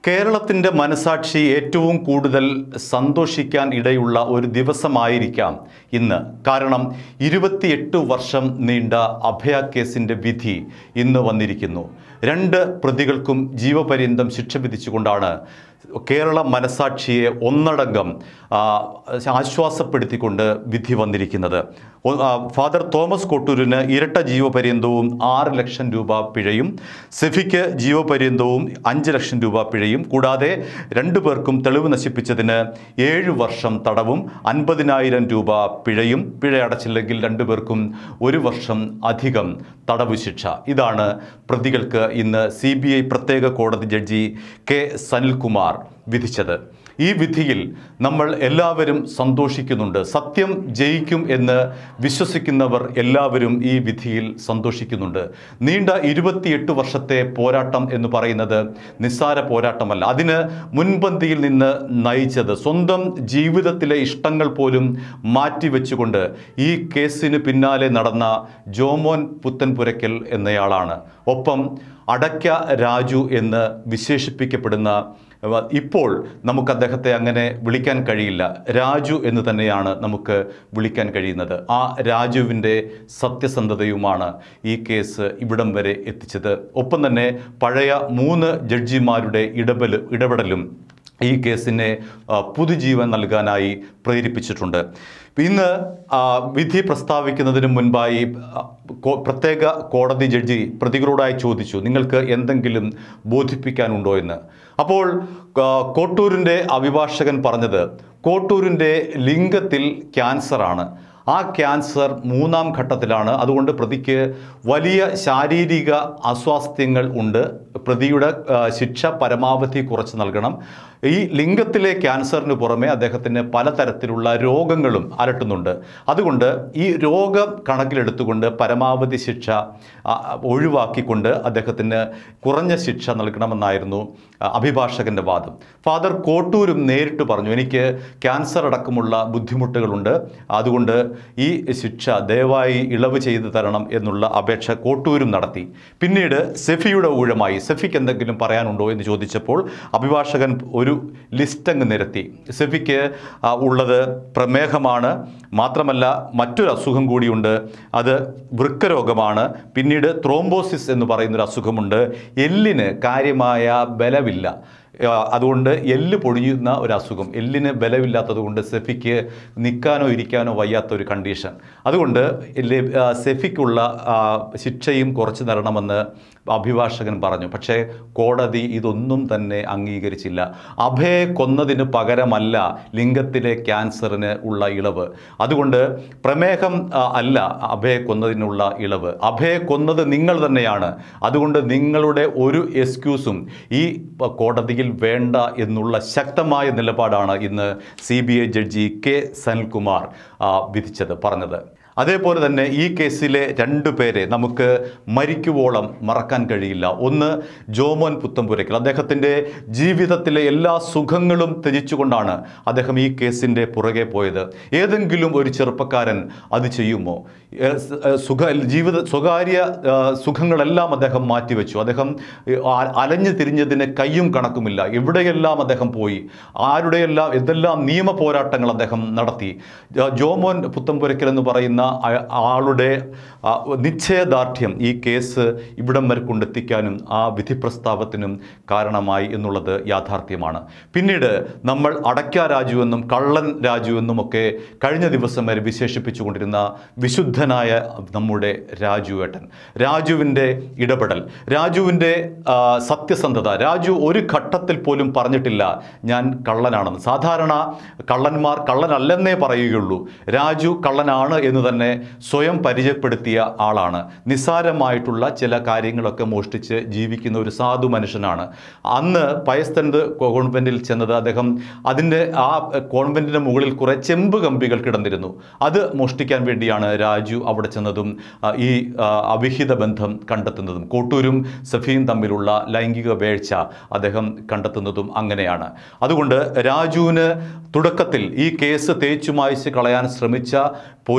കേരളത്തിൻ്റെ മനസാക്ഷി ഏറ്റവും കൂടുതൽ സന്തോഷിക്കാൻ ഇടയുള്ള ഒരു ദിവസമായിരിക്കാം ഇന്ന് കാരണം ഇരുപത്തിയെട്ട് വർഷം നീണ്ട അഭയ കേസിൻ്റെ വിധി ഇന്ന് വന്നിരിക്കുന്നു രണ്ട് പ്രതികൾക്കും ജീവപര്യന്തം ശിക്ഷ വിധിച്ചുകൊണ്ടാണ് കേരള മനസാക്ഷിയെ ഒന്നടങ്കം ആ, ആശ്വാസപ്പെടുത്തിക്കൊണ്ട് വിധി വന്നിരിക്കുന്നത് ഒ- ആ, ഫാദർ തോമസ് കൊട്ടൂരിന് ഇരട്ട ജീവപര്യന്തവും ആറ് ലക്ഷം രൂപ പിഴയും സെഫിക്ക് ജീവപര്യന്തവും അഞ്ച് ലക്ഷം രൂപ പിഴയും കൂടാതെ രണ്ടു പേർക്കും തെളിവ് നശിപ്പിച്ചതിന് ഏഴ് വർഷം തടവും അൻപതിനായിരം രൂപ പിഴയും പിഴ അടച്ചില്ലെങ്കിൽ രണ്ടുപേർക്കും ഒരു വർഷം അധികം തടവ് ശിക്ഷ ഇതാണ് പ്രതികൾക്ക് ഇന്ന് സി ബി ഐ പ്രത്യേക കോടതി ജഡ്ജി കെ സനിൽകുമാർ വിധിച്ചത് ഈ വിധിയിൽ നമ്മൾ എല്ലാവരും സന്തോഷിക്കുന്നുണ്ട് സത്യം ജയിക്കും എന്ന് വിശ്വസിക്കുന്നവർ എല്ലാവരും ഈ വിധിയിൽ സന്തോഷിക്കുന്നുണ്ട് നീണ്ട ഇരുപത്തിയെട്ട് വർഷത്തെ പോരാട്ടം എന്ന് പറയുന്നത് നിസ്സാര പോരാട്ടമല്ല അതിന് മുൻപന്തിയിൽ നിന്ന് നയിച്ചത് സ്വന്തം ജീവിതത്തിലെ ഇഷ്ടങ്ങൾ പോലും മാറ്റിവെച്ചുകൊണ്ട് ഈ കേസിന് പിന്നാലെ നടന്ന ജോമോൻ പുത്തൻപുരയ്ക്കൽ എന്നയാളാണ് ഒപ്പം അടയ്ക്ക രാജു എന്ന് വിശേഷിപ്പിക്കപ്പെടുന്ന അവ ഇപ്പോൾ നമുക്ക് അദ്ദേഹത്തെ അങ്ങനെ വിളിക്കാൻ കഴിയില്ല രാജു എന്ന് തന്നെയാണ് നമുക്ക് വിളിക്കാൻ കഴിയുന്നത് ആ രാജുവിൻ്റെ സത്യസന്ധതയുമാണ് ഈ കേസ് ഇവിടം വരെ എത്തിച്ചത് ഒപ്പം തന്നെ പഴയ മൂന്ന് ജഡ്ജിമാരുടെ ഇടപെൽ ഇടപെടലും ഈ കേസിനെ ആ, പുതുജീവൻ നൽകാനായി പ്രേരിപ്പിച്ചിട്ടുണ്ട് ഇന്ന് ആ, വിധി പ്രസ്താവിക്കുന്നതിന് മുൻപായി ആ, കോ- പ്രത്യേക കോടതി ജഡ്ജി പ്രതികളോടായി ചോദിച്ചു നിങ്ങൾക്ക് എന്തെങ്കിലും ബോധിപ്പിക്കാനുണ്ടോ എന്ന് അപ്പോൾ ആ, കോട്ടൂരിൻ്റെ അഭിഭാഷകൻ പറഞ്ഞത് കോട്ടൂരിൻ്റെ ലിംഗത്തിൽ ക്യാൻസറാണ് ആ ക്യാൻസർ മൂന്നാം ഘട്ടത്തിലാണ് അതുകൊണ്ട് പ്രതിക്ക് വലിയ ശാരീരിക അസ്വാസ്ഥ്യങ്ങൾ ഉണ്ട് പ്രതിയുടെ ആ, ശിക്ഷ പരമാവധി കുറച്ച് നൽകണം ഈ ലിംഗത്തിലെ ക്യാൻസറിന് പുറമെ അദ്ദേഹത്തിന് പലതരത്തിലുള്ള രോഗങ്ങളും അലട്ടുന്നുണ്ട് അതുകൊണ്ട് ഈ രോഗം കണക്കിലെടുത്തുകൊണ്ട് പരമാവധി ശിക്ഷ ആ, ഒഴിവാക്കിക്കൊണ്ട് അദ്ദേഹത്തിന് കുറഞ്ഞ ശിക്ഷ നൽകണമെന്നായിരുന്നു ആ, അഭിഭാഷകന്റെ വാദം ഫാദർ കോട്ടൂരും നേരിട്ട് പറഞ്ഞു എനിക്ക് ക്യാൻസർ അടക്കമുള്ള ബുദ്ധിമുട്ടുകളുണ്ട് അതുകൊണ്ട് ഈ ശിക്ഷ ദയവായി ഇളവ് ചെയ്തു തരണം എന്നുള്ള അപേക്ഷ കോട്ടൂരും നടത്തി പിന്നീട് സെഫിയുടെ ഊഴമായി സെഫിക്ക് എന്തെങ്കിലും പറയാനുണ്ടോ എന്ന് ചോദിച്ചപ്പോൾ അഭിഭാഷകൻ ഒരു ലിസ്റ്റ് അങ്ങ് നിരത്തി സെഫിക്ക് ആ, ഉള്ളത് പ്രമേഹമാണ് മാത്രമല്ല മറ്റൊരു അസുഖം കൂടിയുണ്ട് അത് വൃക്കരോഗമാണ് പിന്നീട് ത്രോംബോസിസ് എന്ന് പറയുന്നൊരു അസുഖമുണ്ട് എല്ലിന് കാര്യമായ ബലമില്ല ആ, അതുകൊണ്ട് എല്ല് പൊഴിയുന്ന ഒരു അസുഖം എല്ലിന് ബലമില്ലാത്തത് കൊണ്ട് സെഫിക്ക് നിൽക്കാനോ ഇരിക്കാനോ വയ്യാത്ത ഒരു കണ്ടീഷൻ അതുകൊണ്ട് ലെ- ആ, സെഫിക്കുള്ള ആ, ശിക്ഷയും കുറച്ച് തരണമെന്ന് അഭിഭാഷകൻ പറഞ്ഞു പക്ഷേ കോടതി ഇതൊന്നും തന്നെ അംഗീകരിച്ചില്ല അഭയെ കൊന്നതിന് പകരമല്ല ലിംഗത്തിലെ ക്യാൻസറിന് ഉള്ള ഇളവ് അതുകൊണ്ട് പ്രമേഹം ആ, അല്ല അഭയെ കൊന്നതിനുള്ള ഇളവ് അഭയെ കൊന്നത് നിങ്ങൾ തന്നെയാണ് അതുകൊണ്ട് നിങ്ങളുടെ ഒരു എക്സ്ക്യൂസും ഈ പ- കോടതിയിൽ വേണ്ട എന്നുള്ള ശക്തമായ നിലപാടാണ് ഇന്ന് C B I judge K Sanilkumar ആ, വിധിച്ചത് പറഞ്ഞത് അതേപോലെ തന്നെ ഈ കേസിലെ രണ്ടു പേരെ നമുക്ക് മരിക്കുവോളം മറക്കാൻ കഴിയില്ല ഒന്ന് ജോമോൻ പുത്തമ്പുരയ്ക്കൽ അദ്ദേഹത്തിൻ്റെ ജീവിതത്തിലെ എല്ലാ സുഖങ്ങളും ത്യജിച്ചുകൊണ്ടാണ് അദ്ദേഹം ഈ കേസിൻ്റെ പുറകെ പോയത് ഏതെങ്കിലും ഒരു ചെറുപ്പക്കാരൻ അത് ചെയ്യുമോ ഏ, സ്- ഏ, സുഖ ജീവിത സ്വകാര്യ ആ, സുഖങ്ങളെല്ലാം അദ്ദേഹം മാറ്റിവെച്ചു അദ്ദേഹം ഏ, ആ- അലഞ്ഞു തിരിഞ്ഞതിന് കയ്യും കണക്കുമില്ല എവിടെയെല്ലാം അദ്ദേഹം പോയി ആരുടെയെല്ലാം എന്തെല്ലാം നിയമ പോരാട്ടങ്ങൾ അദ്ദേഹം നടത്തി ജോ- ജോമോൻ പുത്തമ്പുരയ്ക്കൽ എന്ന് പറയുന്ന ആ- ആളുടെ ആ, നിശ്ചയദാർഢ്യം ഈ കേസ് ഇവിടം വരെ കൊണ്ടെത്തിക്കാനും ആ വിധി പ്രസ്താവത്തിനും കാരണമായി എന്നുള്ളത് യാഥാർത്ഥ്യമാണ് പിന്നീട് നമ്മൾ അടയ്ക്ക രാജു എന്നും കള്ളൻ രാജു എന്നും ഒക്കെ കഴിഞ്ഞ ദിവസം വരെ വിശേഷിപ്പിച്ചുകൊണ്ടിരുന്ന വിശുദ്ധനായ നമ്മുടെ രാജുവേട്ടൻ രാജുവിൻ്റെ ഇടപെടൽ രാജുവിൻ്റെ ആ, സത്യസന്ധത രാജു ഒരു ഘട്ടത്തിൽ പോലും പറഞ്ഞിട്ടില്ല ഞാൻ കള്ളനാണെന്ന് സാധാരണ കള്ളന്മാർ കള്ളനല്ലെന്നേ പറയുകയുള്ളൂ രാജു കള്ളനാണ് എന്ന് തന്നെ സ്വയം പരിചയപ്പെടുത്തിയ ആളാണ് നിസ്സാരമായിട്ടുള്ള ചില കാര്യങ്ങളൊക്കെ മോഷ്ടിച്ച് ജീവിക്കുന്ന ഒരു സാധു മനുഷ്യനാണ് അന്ന് പയസ്തൻത് കോൺവെൻറ്റിൽ ചെന്നത് അദ്ദേഹം അതിൻ്റെ ആ കോൺവെൻറ്റിൻ്റെ മുകളിൽ കുറേ ചെമ്പ് കമ്പികൾ കിടന്നിരുന്നു അത് മോഷ്ടിക്കാൻ വേണ്ടിയാണ് രാജു അവിടെ ചെന്നതും ആ, ഈ ആ, അവിഹിത ബന്ധം കണ്ടെത്തുന്നതും കോട്ടൂരും സഫിയും തമ്മിലുള്ള ലൈംഗിക വേഴ്ച അദ്ദേഹം കണ്ടെത്തുന്നതും അങ്ങനെയാണ് അതുകൊണ്ട് രാജുവിന് തുടക്കത്തിൽ ഈ കേസ് തേച്ചു മായ്ച്ച് കളയാൻ ശ്രമിച്ച പോലീസുകാർ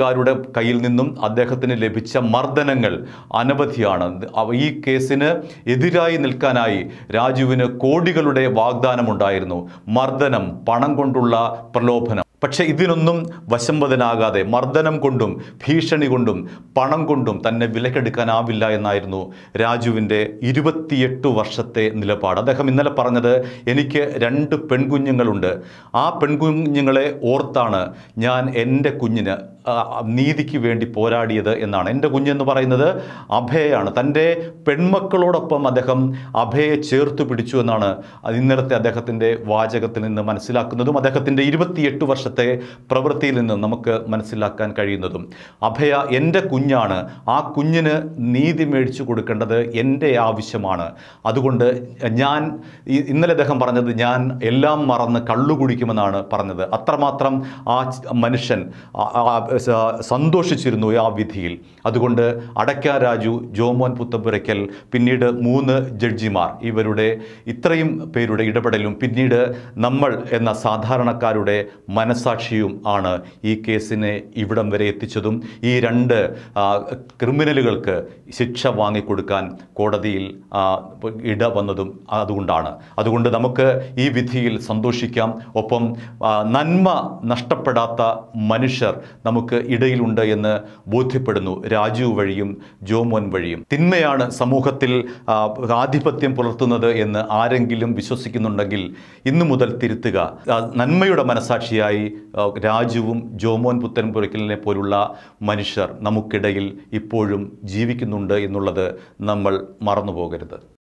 പോലീസുകാരുടെ കയ്യിൽ നിന്നും അദ്ദേഹത്തിന് ലഭിച്ച മർദ്ദനങ്ങൾ അനവധിയാണ് അവ- ഈ കേസിന് എതിരായി നിൽക്കാനായി രാജുവിന് കോടികളുടെ വാഗ്ദാനമുണ്ടായിരുന്നു മർദ്ദനം പണം കൊണ്ടുള്ള പ്രലോഭനം പക്ഷെ ഇതിനൊന്നും വശംവദനാകാതെ മർദ്ദനം കൊണ്ടും ഭീഷണി കൊണ്ടും പണം കൊണ്ടും തന്നെ വിലക്കെടുക്കാനാവില്ല എന്നായിരുന്നു രാജുവിൻ്റെ ഇരുപത്തിയെട്ട് വർഷത്തെ നിലപാട് അദ്ദേഹം ഇന്നലെ പറഞ്ഞത് എനിക്ക് രണ്ട് പെൺകുഞ്ഞുങ്ങളുണ്ട് ആ പെൺകുഞ്ഞുങ്ങളെ ഓർത്താണ് ഞാൻ എൻ്റെ കുഞ്ഞിന് ആ, നീതിക്ക് വേണ്ടി പോരാടിയത് എന്നാണ് എൻ്റെ കുഞ്ഞെന്ന് പറയുന്നത് അഭയയാണ് തൻ്റെ പെൺമക്കളോടൊപ്പം അദ്ദേഹം അഭയെ ചേർത്ത് പിടിച്ചു എന്നാണ് അത് ഇന്നലത്തെ അദ്ദേഹത്തിൻ്റെ വാചകത്തിൽ നിന്ന് മനസ്സിലാക്കുന്നതും അദ്ദേഹത്തിൻ്റെ ഇരുപത്തിയെട്ട് വർഷത്തെ പ്രവൃത്തിയിൽ നിന്ന് നമുക്ക് മനസ്സിലാക്കാൻ കഴിയുന്നതും അഭയ എൻ്റെ കുഞ്ഞാണ് ആ കുഞ്ഞിന് നീതി മേടിച്ചു കൊടുക്കേണ്ടത് എൻ്റെ ആവശ്യമാണ് അതുകൊണ്ട് ഞാൻ ഈ- ഇന്നലെ അദ്ദേഹം പറഞ്ഞത് ഞാൻ എല്ലാം മറന്ന് കള്ളു കുടിക്കുമെന്നാണ് പറഞ്ഞത് അത്രമാത്രം ആ ച- മനുഷ്യൻ ആ- ആ- സ- സന്തോഷിച്ചിരുന്നു ആ വിധിയിൽ അതുകൊണ്ട് അടയ്ക്ക രാജു ജോമോൻ പുത്തമ്പുരയ്ക്കൽ പിന്നീട് മൂന്ന് ജഡ്ജിമാർ ഇവരുടെ ഇത്രയും പേരുടെ ഇടപെടലും പിന്നീട് നമ്മൾ എന്ന സാധാരണക്കാരുടെ മനസാക്ഷിയും ആണ് ഈ കേസിനെ ഇവിടം വരെ എത്തിച്ചതും ഈ രണ്ട് ആ, ക്രിമിനലുകൾക്ക് ശിക്ഷ വാങ്ങിക്കൊടുക്കാൻ കോടതിയിൽ ആ, ഇട വന്നതും അതുകൊണ്ടാണ് അതുകൊണ്ട് നമുക്ക് ഈ വിധിയിൽ സന്തോഷിക്കാം ഒപ്പം ആ, നന്മ നഷ്ടപ്പെടാത്ത മനുഷ്യർ നമുക്ക് ഇടയിലുണ്ട് എന്ന് ബോധ്യപ്പെടുന്നു രാജു വഴിയും ജോമോൻ വഴിയും തിന്മയാണ് സമൂഹത്തിൽ ആ, ആധിപത്യം പുലർത്തുന്നത് എന്ന് ആരെങ്കിലും വിശ്വസിക്കുന്നുണ്ടെങ്കിൽ ഇന്നു മുതൽ തിരുത്തുക ആ, നന്മയുടെ മനസാക്ഷിയായി ആ, രാജുവും ജോമോൻ പുത്തൻപുരയ്ക്കലിനെ പോലുള്ള മനുഷ്യർ നമുക്കിടയിൽ ഇപ്പോഴും ജീവിക്കുന്നുണ്ട് എന്നുള്ളത് നമ്മൾ മറന്നു പോകരുത്